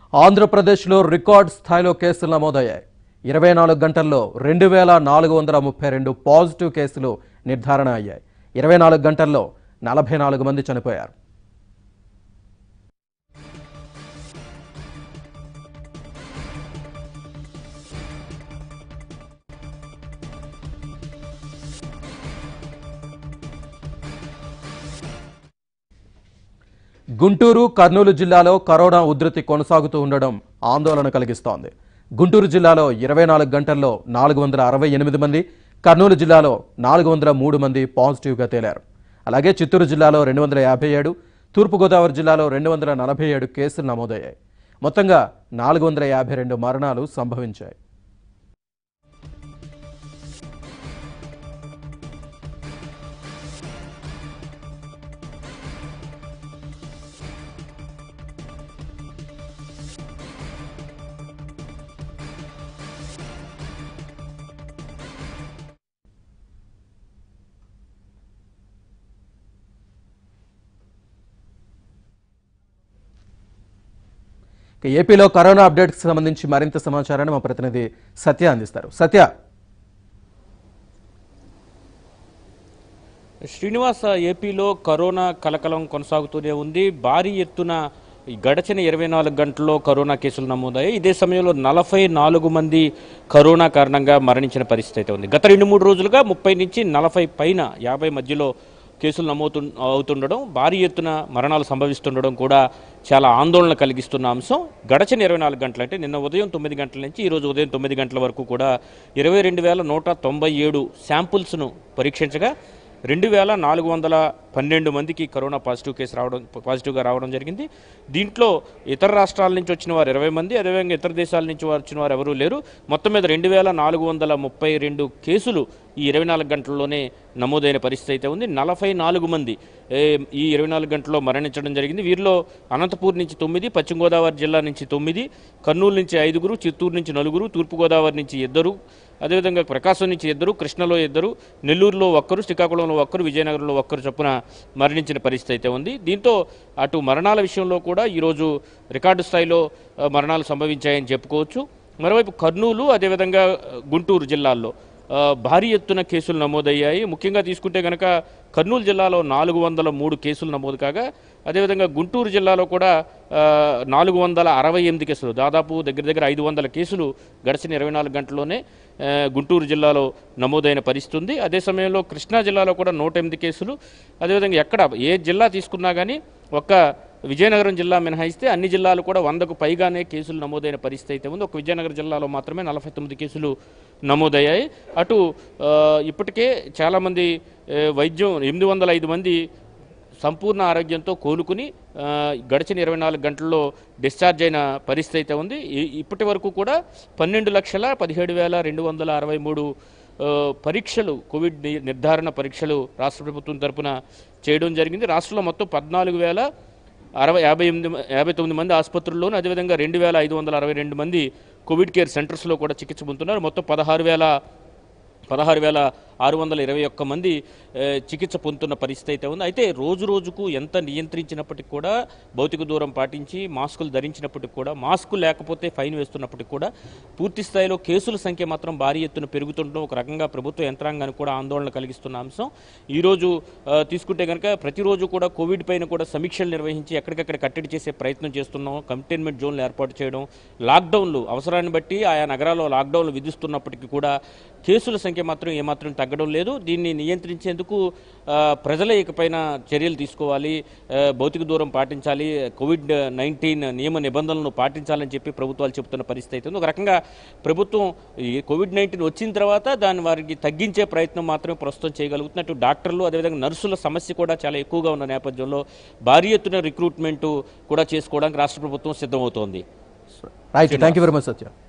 ఆంధ్రప్రదేశ్లో రికార్డ్ స్థాయిలో కేసులు నమోదయ్యాయి ఇరవై నాలుగు గంటల్లో రెండు వేల నాలుగు వందల ముప్పై రెండు పాజిటివ్ కేసులు నిర్ధారణ అయ్యాయి ఇరవై నాలుగు గంటల్లో నలభై నాలుగు మంది చనిపోయారు గుంటూరు కర్నూలు జిల్లాలో కరోనా ఉధృతి కొనసాగుతూ ఉండడం ఆందోళన కలిగిస్తోంది గుంటూరు జిల్లాలో ఇరవై నాలుగు గంటల్లో నాలుగు వందల అరవై ఎనిమిది మంది కర్నూలు జిల్లాలో నాలుగు వందల మూడు మంది పాజిటివ్గా తేలారు అలాగే చిత్తూరు జిల్లాలో రెండు వందల యాభై ఏడు తూర్పుగోదావరి జిల్లాలో రెండు వందల నలభై ఏడు కేసులు నమోదయ్యాయి మొత్తంగా నాలుగు వందల యాభై రెండు మరణాలు సంభవించాయి ఇక ఏపీలో కరోనా అప్డేట్స్ సంబంధించి మరింత సమాచారాన్ని మా ప్రతినిధి సత్య అందిస్తారు సత్య శ్రీనివాస ఏపీలో కరోనా కలకలం కొనసాగుతూనే ఉంది భారీ ఎత్తున ఈ గడచిన ఇరవై నాలుగు గంటల్లో కరోనా కేసులు నమోదయ్యాయి ఇదే సమయంలో నలభై నాలుగు మంది కరోనా కారణంగా మరణించిన పరిస్థితి అయితే ఉంది గత రెండు మూడు రోజులుగా ముప్పై నుంచి నలభై పైన యాభై మధ్యలో కేసులు నమోదు అవుతుండడం భారీ ఎత్తున మరణాలు సంభవిస్తుండడం కూడా చాలా ఆందోళన కలిగిస్తున్న అంశం గడచిన ఇరవై నాలుగు గంటలు అంటే నిన్న ఉదయం తొమ్మిది గంటల నుంచి ఈ రోజు ఉదయం తొమ్మిది గంటల వరకు కూడా ఇరవై రెండు వేల నూట తొంభై ఏడు శాంపుల్స్ను పరీక్షించగా రెండు వేల నాలుగు వందల పన్నెండు మందికి కరోనా పాజిటివ్ కేసు రావడం పాజిటివ్గా రావడం జరిగింది దీంట్లో ఇతర రాష్ట్రాల నుంచి వచ్చిన వారు ఇరవై మంది అదేవిధంగా ఇతర దేశాల నుంచి వచ్చిన వారు ఎవరూ లేరు మొత్తం మీద రెండు వేల నాలుగు వందల ముప్పై రెండు కేసులు ఈ ఇరవై నాలుగు గంటల్లోనే నమోదైన పరిస్థితి అయితే ఉంది నలభై నాలుగు మంది ఏ, ఈ ఇరవై నాలుగు గంటల్లో మరణించడం జరిగింది వీరిలో అనంతపూర్ నుంచి తొమ్మిది పశ్చిమ గోదావరి జిల్లా నుంచి తొమ్మిది కర్నూలు నుంచి ఐదుగురు చిత్తూరు నుంచి నలుగురు తూర్పుగోదావరి నుంచి ఇద్దరు అదేవిధంగా ప్రకాశం నుంచి ఇద్దరు కృష్ణలో ఇద్దరు నెల్లూరులో ఒక్కరు శ్రీకాకుళంలో ఒక్కరు విజయనగరంలో ఒక్కరు చొప్పున మరణించిన పరిస్థితి అయితే ఉంది దీంతో అటు మరణాల విషయంలో కూడా ఈరోజు రికార్డు స్థాయిలో ఆ, మరణాలు సంభవించాయని చెప్పుకోవచ్చు మరోవైపు కర్నూలు అదేవిధంగా ఆ, గుంటూరు జిల్లాల్లో ఆ, భారీ ఎత్తున కేసులు నమోదయ్యాయి ముఖ్యంగా తీసుకుంటే కనుక కర్నూలు జిల్లాలో నాలుగు వందల మూడు కేసులు నమోదు కాగా అదేవిధంగా గుంటూరు జిల్లాలో కూడా ఆ, నాలుగు వందల అరవై ఎనిమిది కేసులు దాదాపు దగ్గర దగ్గర ఐదు వందల కేసులు గడిచిన ఇరవై నాలుగు గంటల్లోనే ఆ, గుంటూరు జిల్లాలో నమోదైన పరిస్థితి ఉంది అదే సమయంలో కృష్ణా జిల్లాలో కూడా నూట ఎనిమిది కేసులు అదేవిధంగా ఎక్కడ ఏ జిల్లా తీసుకున్నా కానీ ఒక్క విజయనగరం జిల్లా మినహాయిస్తే అన్ని జిల్లాలు కూడా వందకు పైగానే కేసులు నమోదైన పరిస్థితి అయితే ఉంది ఒక విజయనగరం జిల్లాలో మాత్రమే నలభై తొమ్మిది కేసులు నమోదయ్యాయి అటు ఆ, ఇప్పటికే చాలామంది ఆ, వైద్యం ఎనిమిది వందల ఐదు మంది సంపూర్ణ ఆరోగ్యంతో కోలుకుని ఆ, గడిచిన ఇరవై నాలుగు గంటల్లో డిశ్చార్జ్ అయిన పరిస్థితి అయితే ఉంది ఈ- ఇప్పటి వరకు కూడా పన్నెండు లక్షల పదిహేడు వేల రెండు వందల అరవై మూడు ఆ, పరీక్షలు కోవిడ్ ని- నిర్ధారణ పరీక్షలు రాష్ట్ర ప్రభుత్వం తరపున చేయడం జరిగింది రాష్ట్రంలో మొత్తం పద్నాలుగు వేల అరవై యాభై ఎనిమిది మ- యాభై తొమ్మిది మంది ఆసుపత్రుల్లోనూ అదేవిధంగా రెండు వేల ఐదు వందల అరవై రెండు మంది కోవిడ్ కేర్ సెంటర్స్లో కూడా చికిత్స పొందుతున్నారు మొత్తం పదహారు వేల పదహారు వేల ఆరు వందల ఇరవై ఒక్క మంది ఏ, చికిత్స పొందుతున్న పరిస్థితి అయితే ఉంది అయితే రోజు రోజుకు ఎంత నియంత్రించినప్పటికీ కూడా భౌతిక దూరం పాటించి మాస్కులు ధరించినప్పటికీ కూడా మాస్కు లేకపోతే ఫైన్ వేస్తున్నప్పటికీ కూడా పూర్తి స్థాయిలో కేసుల సంఖ్య మాత్రం భారీ ఎత్తున పెరుగుతుండడం ఒక రకంగా ప్రభుత్వ యంత్రాంగానికి కూడా ఆందోళన కలిగిస్తున్న అంశం ఈరోజు ఆ, తీసుకుంటే కనుక ప్రతిరోజు కూడా కోవిడ్ పైన కూడా సమీక్షలు నిర్వహించి ఎక్కడికక్కడ కట్టడి చేసే ప్రయత్నం చేస్తున్నాం కంటైన్మెంట్ జోన్లు ఏర్పాటు చేయడం లాక్డౌన్లు అవసరాన్ని బట్టి ఆయా నగరాల్లో లాక్డౌన్లు విధిస్తున్నప్పటికీ కూడా కేసుల సంఖ్య మాత్రం ఏమాత్రం తగ్గడం లేదు దీన్ని నియంత్రించేందుకు ఆ, ప్రజలే ఇకపైన చర్యలు తీసుకోవాలి ఆ, భౌతిక దూరం పాటించాలి కోవిడ్ నైన్టీన్ నియమ నిబంధనలను పాటించాలని చెప్పి ప్రభుత్వాలు చెబుతున్న పరిస్థితి అయితే ఉంది ఒక రకంగా ప్రభుత్వం ఈ కోవిడ్ నైన్టీన్ వచ్చిన తర్వాత దాన్ని వారికి తగ్గించే ప్రయత్నం మాత్రమే ప్రస్తుతం చేయగలుగుతున్నట్టు డాక్టర్లు అదేవిధంగా నర్సుల సమస్య కూడా చాలా ఎక్కువగా ఉన్న నేపథ్యంలో భారీ ఎత్తున రిక్రూట్మెంట్ కూడా చేసుకోవడానికి రాష్ట్ర ప్రభుత్వం సిద్ధమవుతోంది right thank you very much Satya